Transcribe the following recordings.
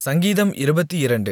சங்கீதம் இருபத்திரண்டு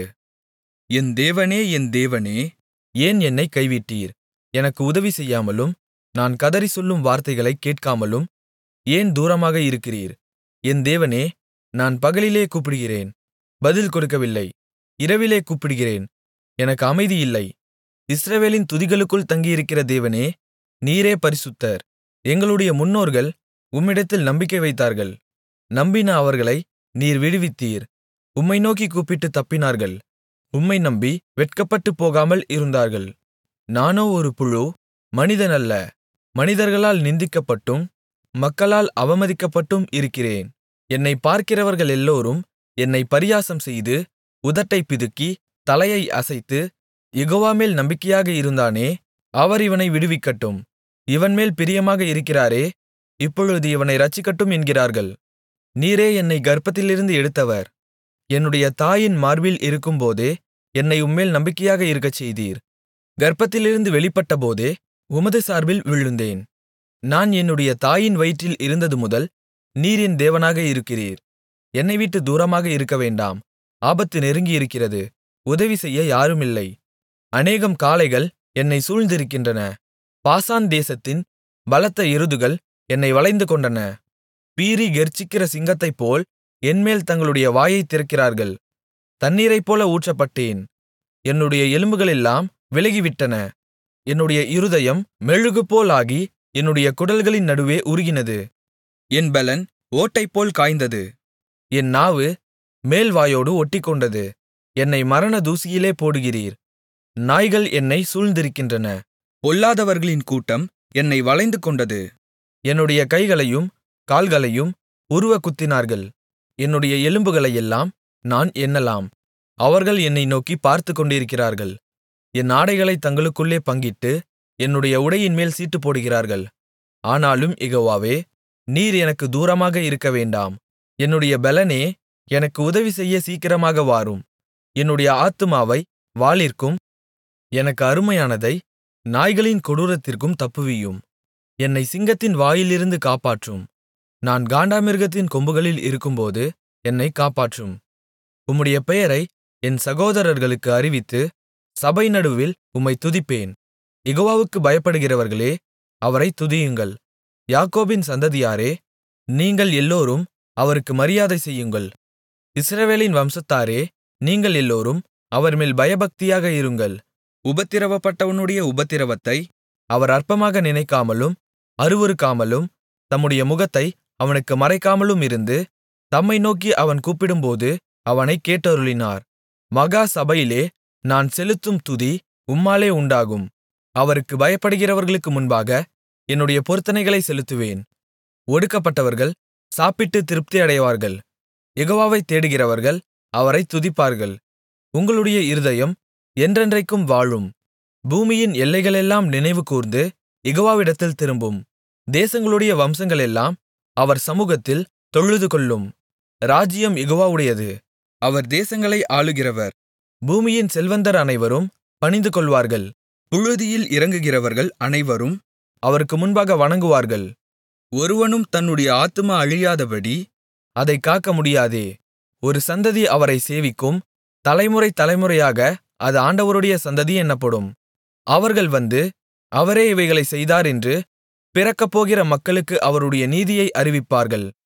என் தேவனே என் தேவனே ஏன் என்னைக் கைவிட்டீர் எனக்கு உதவி செய்யாமலும் நான் கதறிச் சொல்லும் வார்த்தைகளைக் கேட்காமலும் ஏன் தூரமாக இருக்கிறீர் என் தேவனே நான் பகலிலே கூப்பிடுகிறேன் பதில் கொடுக்கவில்லை இரவிலே கூப்பிடுகிறேன் எனக்கு அமைதி இல்லை இஸ்ரவேலின் துதிகளுக்குள் தங்கியிருக்கிற தேவனே நீரே பரிசுத்தர் எங்களுடைய முன்னோர்கள் உம்மிடத்தில் நம்பிக்கை வைத்தார்கள் நம்பின அவர்களை நீர் விடுவித்தீர் உம்மை நோக்கிக் கூப்பிட்டுத் தப்பினார்கள் உம்மை நம்பி வெட்கப்பட்டுப் போகாமல் இருந்தார்கள் நானோ ஒரு புழு மனிதன் அல்ல மனிதர்களால் நிந்திக்கப்பட்டும் மக்களால் அவமதிக்கப்பட்டும் இருக்கிறேன் என்னைப் பார்க்கிறவர்களெல்லோரும் என்னைப் பரியாசம்செய்து உதட்டைப் பிதுக்கி தலையை அசைத்து யெகோவாமேல் நம்பிக்கையாக இருந்தானே அவர் இவனை விடுவிக்கட்டும் இவன்மேல் பிரியமாக இருக்கிறாரே இப்பொழுது இவனை இரட்சிக்கட்டும் என்கிறார்கள் நீரே என்னைக் கர்ப்பத்திலிருந்து எடுத்தவர் என்னுடைய தாயின் மார்பில் இருக்கும்போதே என்னை உம்மேல் நம்பிக்கையாக இருக்கச்செய்தீர் கர்ப்பத்திலிருந்து வெளிப்பட்டபோதே உமது சார்பில் விழுந்தேன் நான் என்னுடைய தாயின் வயிற்றில் இருந்ததுமுதல் நீர் என் தேவனாக இருக்கிறீர் என்னைவிட்டு தூரமாக இருக்கவேண்டாம் ஆபத்து நெருங்கியிருக்கிறது உதவி செய்ய யாருமில்லை அநேகம் காளைகள் என்னை சூழ்ந்திருக்கின்றன பாசான் தேசத்தின் பலத்த எருதுகள் என்னை வளைந்துகொண்டன பீறி கெர்ச்சிக்கிற சிங்கத்தைப்போல் என்மேல் தங்களுடைய வாயைத் திறக்கிறார்கள் தண்ணீரைப்போல ஊற்றப்பட்டேன் என்னுடைய எலும்புகளெல்லாம் விலகிவிட்டன என்னுடைய இருதயம் மெழுகுபோல் ஆகி என்னுடைய குடல்களின் நடுவே உருகினது என் பெலன் ஓட்டைப்போல் காய்ந்தது என் நாவு மேல்வாயோடு ஒட்டிக்கொண்டது என்னை மரண தூசியிலே போடுகிறீர் நாய்கள் என்னை சூழ்ந்திருக்கின்றன பொல்லாதவர்களின் கூட்டம் என்னை வளைந்து கொண்டது என்னுடைய கைகளையும் கால்களையும் உருவ குத்தினார்கள் என்னுடைய எலும்புகளையெல்லாம் நான் எண்ணலாம் அவர்கள் என்னை நோக்கி பார்த்துக்கொண்டிருக்கிறார்கள் என் ஆடைகளைத் தங்களுக்குள்ளே பங்கிட்டு என்னுடைய உடையின்மேல் சீட்டு போடுகிறார்கள் ஆனாலும் யெகோவாவே நீர் எனக்கு தூரமாக இருக்கவேண்டாம் என்னுடைய பெலனே எனக்கு உதவி செய்ய சீக்கிரமாக வாரும் என்னுடைய ஆத்துமாவை வாளிற்கும் எனக்கு அருமையானதை நாய்களின் கொடூரத்திற்கும் தப்புவியும் என்னை சிங்கத்தின் வாயிலிருந்து காப்பாற்றும் நான் காண்டாமிருகத்தின் கொம்புகளில் இருக்கும்போது என்னை காப்பாற்றும் உம்முடைய பெயரை என் சகோதரர்களுக்கு அறிவித்து சபை நடுவில் உம்மை துதிப்பேன் யெகோவாவுக்கு பயப்படுகிறவர்களே அவரை துதியுங்கள் யாக்கோபின் சந்ததியாரே நீங்கள் எல்லோரும் அவருக்கு மரியாதை செய்யுங்கள் இஸ்ரவேலின் வம்சத்தாரே நீங்கள் எல்லோரும் அவர்மேல் பயபக்தியாக இருங்கள் உபத்திரவப்பட்டவனுடைய உபத்திரவத்தை அவர் அற்பமாக நினைக்காமலும் அருவருக்காமலும் தம்முடைய முகத்தை அவனுக்கு மறைக்காமலும் இருந்து தம்மை நோக்கி அவன் கூப்பிடும்போது அவனைக் கேட்டருளினார் மகா சபையிலே நான் செலுத்தும் துதி உம்மாலே உண்டாகும் அவருக்கு பயப்படுகிறவர்களுக்கு முன்பாக என்னுடைய பொருத்தனைகளை செலுத்துவேன் ஒடுக்கப்பட்டவர்கள் சாப்பிட்டு திருப்தி அடைவார்கள் யெகோவாவை தேடுகிறவர்கள் அவரை துதிப்பார்கள் உங்களுடைய இருதயம் என்றென்றைக்கும் வாழும் பூமியின் எல்லைகளெல்லாம் நினைவுகூர்ந்து யெகோவாவிடத்தில் திரும்பும் தேசங்களுடைய வம்சங்களெல்லாம் அவர் சமூகத்தில் தொழுதுகொள்ளும் ராஜ்யம் யெகோவாவுடையது அவர் தேசங்களை ஆளுகிறவர் பூமியின் செல்வந்தர் அனைவரும் பணிந்துகொள்வார்கள் புழுதியில் இறங்குகிறவர்கள் அனைவரும் அவருக்கு முன்பாக வணங்குவார்கள் ஒருவனும் தன்னுடைய ஆத்துமா அழியாதபடி அதைக் காக்க முடியாதே ஒரு சந்ததி அவரை சேவிக்கும் தலைமுறை தலைமுறையாக அது ஆண்டவருடைய சந்ததி என்னப்படும் அவர்கள் வந்து அவரே இவைகளைச் செய்தார் என்று பிறக்கப்போகிற மக்களுக்கு அவருடைய நீதியை அறிவிப்பார்கள்